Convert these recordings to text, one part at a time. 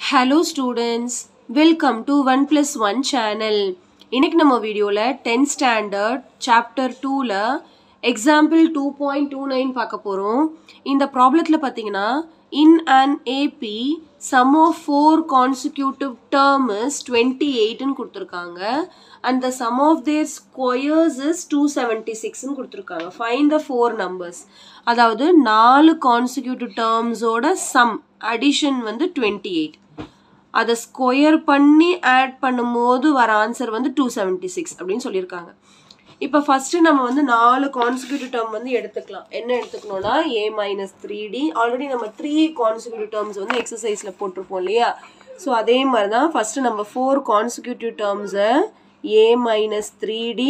hello students welcome to one plus one channel இன்னைக்கு நம்ம வீடியோவில் டென்த் ஸ்டாண்டர்ட் சாப்டர் டூவில் example two point two nine பார்க்க போகிறோம் இந்த ப்ராப்ளத்தில் பார்த்தீங்கன்னா in an AP sum of four consecutive term is twenty எயிட்னு கொடுத்துருக்காங்க and the sum of their squares is two seventy சிக்ஸ்னு கொடுத்துருக்காங்க ஃபைன் த ஃபோர் நம்பர்ஸ் அதாவது நாலு கான்சிக்யூட்டிவ் டேர்ம்ஸோட சம் அடிஷன் வந்து டுவெண்ட்டி எயிட் அதை ஸ்கொயர் பண்ணி ஆட் பண்ணும்போது வர ஆன்சர் வந்து டூ செவன்ட்டி சிக்ஸ் அப்படின்னு சொல்லியிருக்காங்க இப்போ ஃபஸ்ட்டு நம்ம வந்து நாலு கான்சிக்யூட்டிவ் டேர்ம் வந்து எடுத்துக்கலாம் என்ன எடுத்துக்கணும்னா A minus three D already நம்ம த்ரீ கான்சிக்யூட்டிவ் டேர்ம்ஸ் வந்து எக்ஸசைஸில் போட்டிருப்போம் இல்லையா ஸோ அதே மாதிரி தான் ஃபஸ்ட்டு நம்ம ஃபோர் கான்சிக்யூட்டிவ் டேர்ம்ஸை A minus three D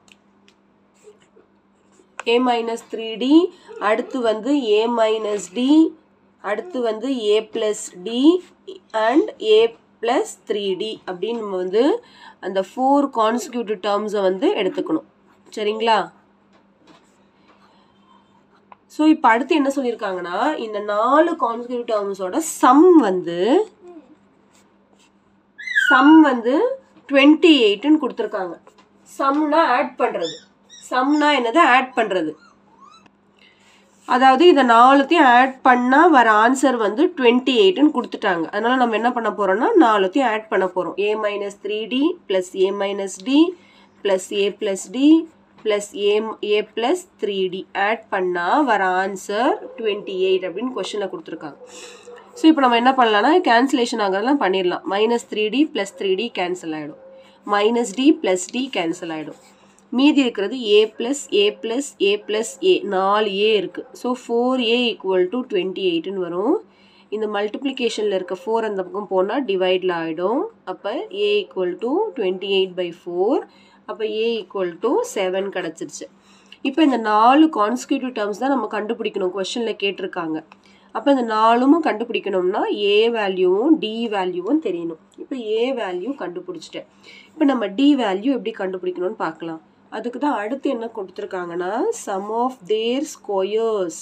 A minus three D அடுத்து வந்து ஏ மைனஸ் டி அடுத்து வந்து A plus D and A plus three D அப்படின்னு நம்ம வந்து அந்த ஃபோர் கான்சிக்யூட்டிவ் டேர்ம்ஸை வந்து எடுத்துக்கணும் சரிங்களா ஸோ இப்போ அடுத்து என்ன சொல்லியிருக்காங்கன்னா இந்த நாலு கான்சிக்யூட்டிவ் டேர்ம்ஸோட சம் வந்து சம் வந்து டுவெண்ட்டி எயிட்டுன்னு கொடுத்துருக்காங்க சம்னா ஆட் பண்ணுறது சம்னா என்னது ஆட் பண்ணுறது அதாவது இதை நாலுத்தையும் ஆட் பண்ணால் வர ஆன்சர் வந்து டுவெண்ட்டி எயிட்னு கொடுத்துட்டாங்க அதனால் நம்ம என்ன பண்ண போகிறோம்னா நாலுத்தையும் ஆட் பண்ண போகிறோம் A minus three D plus A minus D plus A plus D plus A A plus three D add பண்ணால் வர ஆன்சர் டுவெண்ட்டி எயிட் அப்படின்னு கொஷனில் கொடுத்துருக்காங்க ஸோ இப்போ நம்ம என்ன பண்ணலாம்னா கேன்சலேஷன் ஆகிறதெல்லாம் பண்ணிடலாம் minus three D plus three D cancel ஆகிடும் minus D plus D cancel ஆகிடும் மீதி இருக்கிறது A plus A plus A plus A நாலு ஏ இருக்குது so four A equal to twenty எயிட்டுன்னு வரும் இந்த மல்டிப்ளிகேஷனில் இருக்க ஃபோர் அந்த பக்கம் போனால் டிவைடில் ஆகிடும் அப்போ A equal to twenty eight by four அப்போ ஏ ஈக்குவல் டு செவன் கிடச்சிருச்சு இப்போ இந்த நாலு கான்ஸ்கியூட்டிவ் டேர்ம்ஸ் தான் நம்ம கண்டுபிடிக்கணும் கொஷனில் கேட்டிருக்காங்க அப்போ இந்த நாலும் கண்டுபிடிக்கணும்னா ஏ வேல்யூவும் டி வேல்யூவும் தெரியணும் இப்போ ஏ வேல்யூ கண்டுபிடிச்சிட்டேன் இப்போ நம்ம டி வேல்யூ எப்படி கண்டுபிடிக்கணும்னு பார்க்கலாம் அதுக்கு தான் அடுத்து என்ன கொடுத்துருக்காங்கன்னா sum of their squares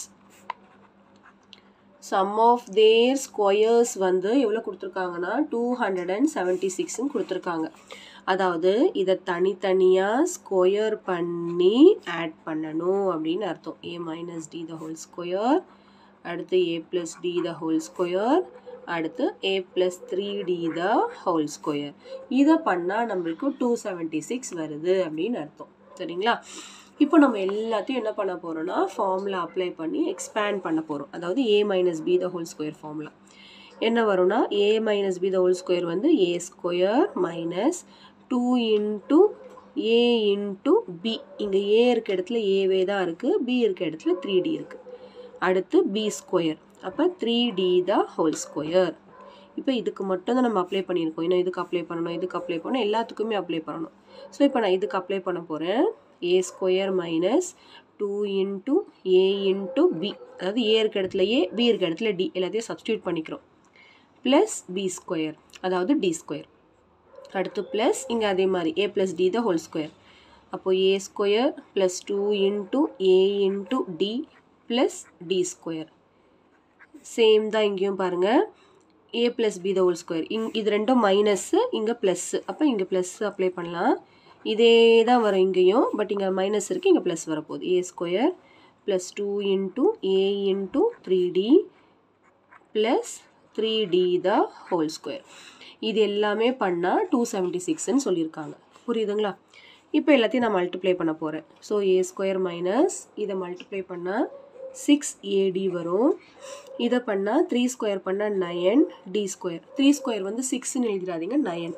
sum of their squares வந்து எவ்வளோ கொடுத்துருக்காங்கன்னா டூ ஹண்ட்ரட் அண்ட் செவன்ட்டி சிக்ஸ்ன்னு கொடுத்துருக்காங்க அதாவது இதை தனித்தனியாக ஸ்கொயர் பண்ணி ஆட் பண்ணணும் அப்படின்னு அர்த்தம் A minus D the whole square அடுத்து A plus D the whole square அடுத்து A plus three D the whole square இதை பண்ணால் நம்மளுக்கு டூ செவன்ட்டி சிக்ஸ் வருது அப்படின்னு அர்த்தம் சரிங்களா இப்போ நம்ம எல்லாத்தையும் என்ன பண்ண போகிறோம்னா ஃபார்முலா அப்ளை பண்ணி எக்ஸ்பேண்ட் பண்ண போகிறோம் அதாவது A minus B the whole square formula என்ன வரும்னா A minus B the whole square வந்து A square minus two into A into B இங்கே ஏ இருக்க இடத்துல ஏவே தான் இருக்குது பி இருக்க இடத்துல த்ரீ டி இருக்குது அடுத்து பி ஸ்கொயர் அப்போ three D the whole square இப்போ இதுக்கு மட்டும் தான் நம்ம அப்ளை பண்ணியிருக்கோம் இன்னும் இதுக்கு அப்ளை பண்ணணும் இதுக்கு அப்ளை பண்ணணும் எல்லாத்துக்குமே அப்ளை பண்ணணும் ஸோ இப்போ நான் இதுக்கு அப்ளை பண்ண போகிறேன் A square minus two into A into B அதாவது ஏ இருக்க இடத்துல ஏ பி இருக்க இடத்துல டி எல்லாத்தையும் சப்ஸ்டியூட் பண்ணிக்கிறோம் ப்ளஸ் பி ஸ்கொயர் அதாவது டி ஸ்கொயர் அடுத்து ப்ளஸ் இங்கே அதே மாதிரி A plus D the whole square அப்போது A square plus two into A into D plus D square same தான் இங்கேயும் பாருங்கள் A plus B the whole square இங் இது ரெண்டும் மைனஸ்ஸு இங்கே ப்ளஸ்ஸு அப்போ இங்கே ப்ளஸ் அப்ளை பண்ணலாம் இதே தான் வரும் இங்கேயும் பட் இங்கே மைனஸ் இருக்குது இங்கே ப்ளஸ் வரப்போகுது A square plus two into A into three D plus three D the whole square இது எல்லாமே பண்ணால் டூ செவன்ட்டி சிக்ஸ்ன்னு சொல்லியிருக்காங்க புரியுதுங்களா இப்போ எல்லாத்தையும் நான் மல்டிப்ளை பண்ண போகிறேன் ஸோ ஏ ஸ்கொயர் மைனஸ் இதை மல்டிப்ளை பண்ணால் சிக்ஸ் ஏடி வரும் இதை பண்ணால் த்ரீ ஸ்கொயர் பண்ணால் nine D square three square வந்து சிக்ஸ்ன்னு எழுதிடாதீங்க நயன்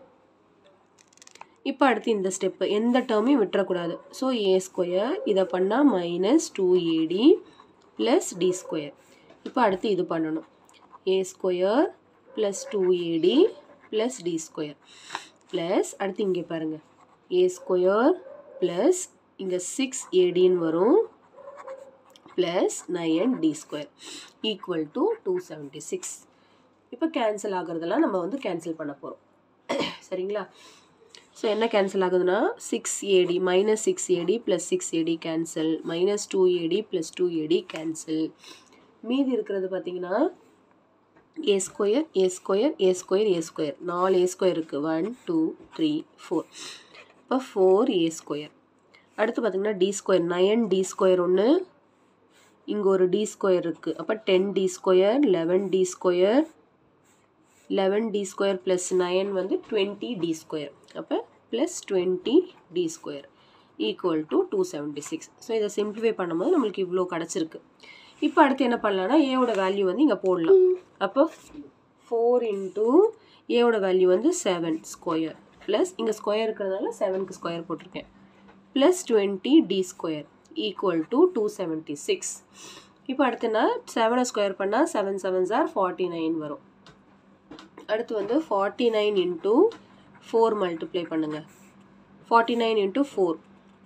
இப்போ அடுத்து இந்த ஸ்டெப்பு எந்த டேர்மையும் விட்டுறக்கூடாது ஸோ ஏ ஸ்கொயர் இதை பண்ணால் minus two AD plus D square இப்போ அடுத்து இது பண்ணணும் A square plus two AD plus D square plus அடுத்து இங்கே பாருங்கள் ஏ ஸ்கொயர் ப்ளஸ் இங்கே சிக்ஸ் ஏடின்னு வரும் plus nine D square equal to two seventy six இப்போ கேன்சல் ஆகிறதெல்லாம் நம்ம வந்து கேன்சல் பண்ண போகிறோம் சரிங்களா ஸோ என்ன கேன்சல் ஆகுதுன்னா six AD minus six AD plus six AD cancel minus two AD plus two AD cancel மீதி இருக்கிறது பார்த்தீங்கன்னா A square A square A square A square நாலு ஏ ஸ்கொயர் இருக்குது ஒன் டூ த்ரீ ஃபோர் இப்போ four A square அடுத்து பார்த்திங்கன்னா D square nine D square ஒன்று இங்கே ஒரு டி ஸ்கொயர் இருக்குது அப்போ ten D square eleven D square eleven D square plus nine வந்து டுவெண்ட்டி டி ஸ்கொயர் அப்போ plus twenty D square equal to two seventy six so இதை simplify பண்ணும்போது நம்மளுக்கு இவ்வளோ கிடச்சிருக்கு இப்போ அடுத்து என்ன பண்ணலாம்னா ஏவோட வேல்யூ வந்து இங்கே போடலாம் அப்போ ஃபோர் இன்ட்டு ஏவோட வேல்யூ வந்து செவன் ஸ்கொயர் ப்ளஸ் இங்கே ஸ்கொயர் இருக்கிறதுனால செவனுக்கு ஸ்கொயர் போட்டிருக்கேன் plus twenty D square equal to two seventy six இப்போ அடுத்துனா செவனை ஸ்கொயர் பண்ணால் seven sevens are forty nine வரும் அடுத்து வந்து forty nine into four multiply பண்ணுங்கள் forty nine into four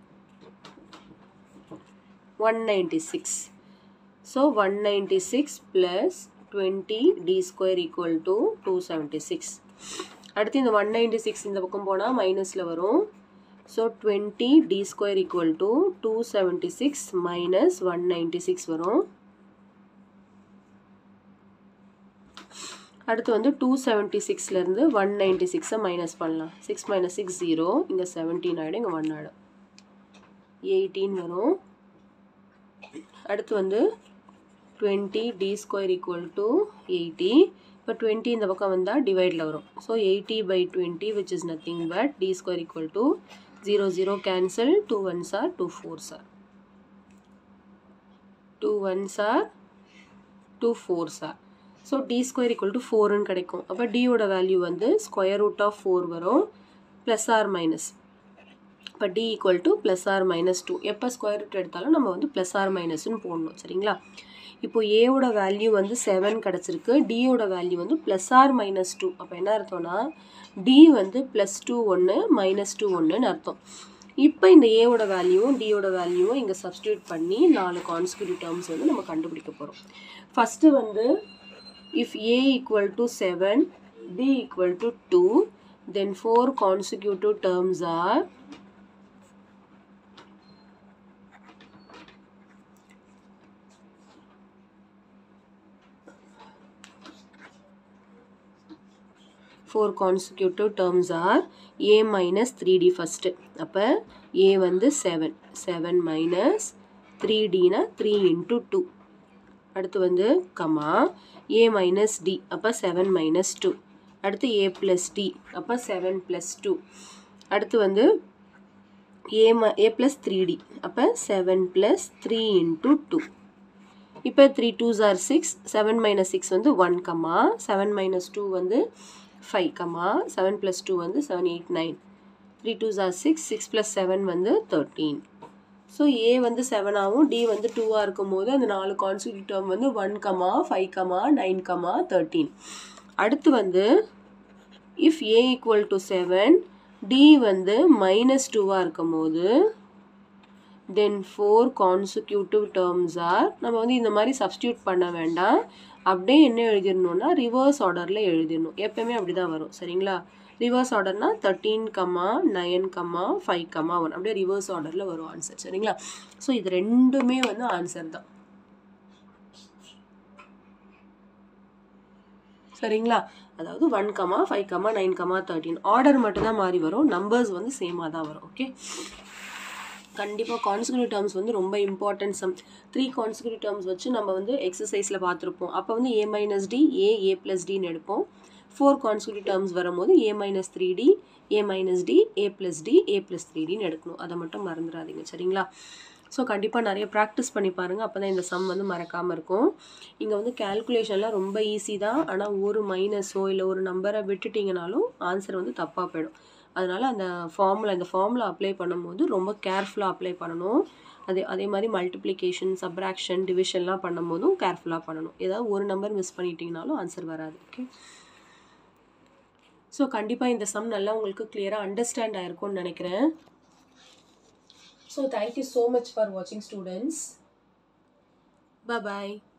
one ninety six so one ninety six plus twenty D square equal to two seventy six அடுத்து இந்த one ninety six இந்த பக்கம் போனால் மைனஸில் வரும் so twenty D square equal to two seventy six minus one ninety six வரும் அடுத்து வந்து டூ செவன்ட்டி சிக்ஸ்லேருந்து ஒன் நைன்ட்டி சிக்ஸை மைனஸ் பண்ணலாம் சிக்ஸ் மைனஸ் சிக்ஸ் ஜீரோ இங்கே செவன்டீன் ஆகிடும் இங்கே ஒன் ஆகிடும் எயிட்டீன் வரும் அடுத்து வந்து twenty D square equal to eighty இப்போ டுவெண்ட்டி இந்த பக்கம் வந்தால் டிவைடில் வரும் so eighty by twenty which is nothing but D square equal to zero zero cancel two ones are two fours are two ones are two fours are so D square equal to ஃபோருன்னு கிடைக்கும் அப்போ டியோட value வந்து square root of four வரும் plus or minus இப்போ D equal to plus or minus two எப்போ square root எடுத்தாலும் நம்ம வந்து ப்ளஸ் ஆர் மைனஸ்னு போடணும் சரிங்களா இப்போ ஏவோட வேல்யூ வந்து செவன் கிடச்சிருக்கு டியோட வேல்யூ வந்து ப்ளஸ் ஆர் மைனஸ் டூ அப்போ என்ன அர்த்தம்னா டி வந்து ப்ளஸ் டூ ஒன்று மைனஸ் டூ ஒன்றுன்னு அர்த்தம் இப்போ இந்த ஏவோட வேல்யூவும் டியோட வேல்யூவும் இங்கே சப்ஸ்டியூட் பண்ணி நாலு கான்ஸ்கியூட்டிவ் டேர்ம்ஸ் வந்து நம்ம கண்டுபிடிக்க போகிறோம் ஃபஸ்ட்டு வந்து if a equal to 7 b equal to 2 then four consecutive terms are four consecutive terms are a minus 3d first அப்போ a வந்து 7 7 minus 3dனா 3 into 2 அடுத்து வந்து கமா ஏ மைனஸ் டி அப்போ செவன் மைனஸ் டூ அடுத்து A plus D அப்போ seven plus two அடுத்து வந்து A ம ஏ ப்ளஸ் த்ரீ டி அப்போ seven plus three into two இப்போ three twos are six seven minus six வந்து one comma seven minus two வந்து five comma seven plus two வந்து seven eight nine three twos are six six plus seven வந்து thirteen so A வந்து செவனாகவும் D வந்து டூவாக இருக்கும் போது அந்த நாலு கான்ஸ்டியூட்டிவ் டேர்ம் வந்து one comma five comma nine comma thirteen அடுத்து வந்து if A equal to seven D வந்து மைனஸ் டூவாக இருக்கும் போது then four consecutive terms are நம்ம வந்து இந்த மாதிரி சப்ஸ்டியூட் பண்ண வேண்டாம் அப்படியே என்ன எழுதிடணும்னா ரிவர்ஸ் ஆர்டரில் எழுதிடணும் எப்பயுமே அப்படி தான் வரும் சரிங்களா ரிவர்ஸ் ஆர்டர்னா thirteen comma nine comma five comma one அப்படியே ரிவர்ஸ் ஆர்டரில் வரும் ஆன்சர் சரிங்களா ஸோ இது ரெண்டுமே வந்து ஆன்சர் தான் சரிங்களா அதாவது one comma five comma nine comma thirteen order மட்டும்தான் மாறி வரும் நம்பர்ஸ் வந்து சேமாக தான் வரும் ஓகே கண்டிப்பாக கான்சிக்யூட்டிவ் டேர்ம்ஸ் வந்து ரொம்ப important sum three consecutive terms வச்சு நம்ம வந்து எக்ஸசைஸில் பார்த்துருப்போம் அப்போ வந்து A minus D A A plus டின்னு எடுப்போம் ஃபோர் கான்சிக்யூட்டிவ் டேர்ம்ஸ் வரும்போது A minus three D A minus D A plus D A plus three டின்னு எடுக்கணும் அதை மட்டும் மறந்துடாதீங்க சரிங்களா ஸோ கண்டிப்பாக நிறைய ப்ராக்டிஸ் பண்ணி பாருங்கள் அப்போ தான் இந்த சம் வந்து மறக்காமல் இருக்கும் இங்கே வந்து கேல்குலேஷன்லாம் ரொம்ப ஈஸி தான் ஆனால் ஒரு மைனஸோ இல்லை ஒரு நம்பரை விட்டுட்டிங்கனாலும் ஆன்சர் வந்து தப்பாக போயிடும் அதனால் அந்த ஃபார்முலா இந்த ஃபார்முலா அப்ளை பண்ணும்போது ரொம்ப கேர்ஃபுல்லாக அப்ளை பண்ணணும் அதே அதே மாதிரி மல்டிப்ளிகேஷன் சப்ராக்ஷன் டிவிஷன்லாம் பண்ணும்போதும் கேர்ஃபுல்லாக பண்ணணும் ஏதாவது ஒரு நம்பர் மிஸ் பண்ணிட்டீங்கனாலும் ஆன்சர் வராது ஓகே ஸோ கண்டிப்பாக இந்த சம் நல்லா உங்களுக்கு கிளியராக அண்டர்ஸ்டாண்ட் ஆயிருக்கும்னு நினைக்கிறேன் so thank you so much for வாட்சிங் ஸ்டூடெண்ட்ஸ் பாய்